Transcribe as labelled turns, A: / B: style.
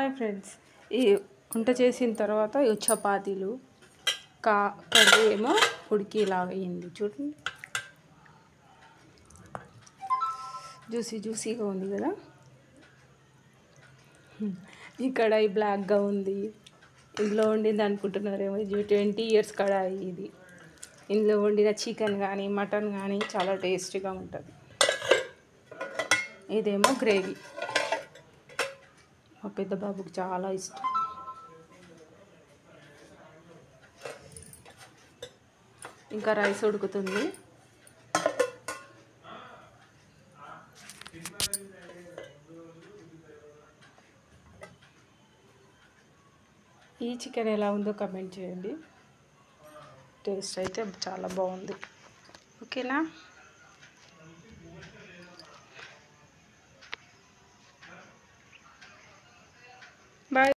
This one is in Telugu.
A: హాయ్ ఫ్రెండ్స్ ఈ వంట చేసిన తర్వాత ఈ చపాతీలు కా కర్రీ ఏమో ఉడికిలాగా అయింది చూడండి జ్యూసీ జ్యూసీగా ఉంది కదా ఈ కడాయి బ్లాక్గా ఉంది ఇందులో వండింది అనుకుంటున్నారేమో ఇది ట్వంటీ ఇయర్స్ కడాయి ఇది ఇందులో వండిన చికెన్ కానీ మటన్ కానీ చాలా టేస్టీగా ఉంటుంది ఇదేమో గ్రేవీ మా పెద్ద బాబుకి చాలా ఇష్టం ఇంకా రైస్ ఉడుకుతుంది ఈ చికెన్ ఎలా ఉందో కమెంట్ చేయండి టేస్ట్ అయితే చాలా బాగుంది ఓకేనా బాయ్